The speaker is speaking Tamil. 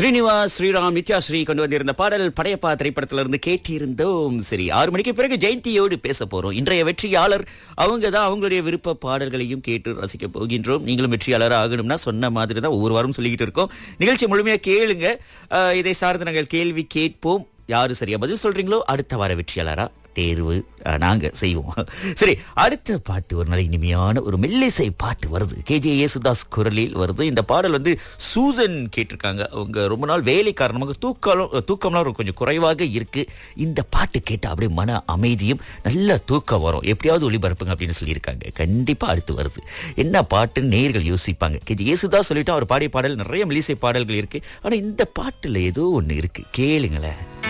ஸ்ரீனிவாஸ் ஸ்ரீராம் நித்யா ஸ்ரீ கொண்டு வந்திருந்த பாடல் படையப்பா திரைப்படத்துல இருந்து கேட்டிருந்தோம் சரி ஆறு மணிக்கு பிறகு ஜெயந்தியோடு பேச போறோம் இன்றைய வெற்றியாளர் அவங்க தான் அவங்களுடைய விருப்ப பாடல்களையும் கேட்டு ரசிக்க போகின்றோம் நீங்களும் வெற்றியாளர் ஆகணும்னா சொன்ன மாதிரி தான் ஒவ்வொரு வாரம் சொல்லிக்கிட்டு இருக்கோம் நிகழ்ச்சி முழுமையா கேளுங்க அஹ், இதை சார்ந்து நாங்கள் கேள்வி கேட்போம் யாரு சரியா பதில் சொல்றீங்களோ அடுத்த வார வெற்றியாளரா தேர்வு அஹ், நாங்க செய்வோம் சரி அடுத்த பாட்டு ஒரு நல்ல இனிமையான ஒரு மெல்லிசை பாட்டு வருது கேஜே யேசுதாஸ் குரலில் வருது இந்த பாடல் வந்து சூசன் கேட்டிருக்காங்க அவங்க ரொம்ப நாள் வேலை காரணமாக தூக்கம் தூக்கம்லாம் கொஞ்சம் குறைவாக இருக்கு இந்த பாட்டு கேட்டா அப்படியே மன அமைதியும் நல்ல தூக்கம் வரும் எப்படியாவது ஒளிபரப்புங்க அப்படின்னு சொல்லியிருக்காங்க கண்டிப்பா அடுத்து வருது என்ன பாட்டுன்னு நேர்கள் யோசிப்பாங்க கேஜே யேசுதாஸ் சொல்லிட்டு அவர் பாடிய பாடல் நிறைய மெல்லிசை பாடல்கள் இருக்கு ஆனா இந்த பாட்டுல ஏதோ ஒண்ணு இருக்கு கேளுங்களேன்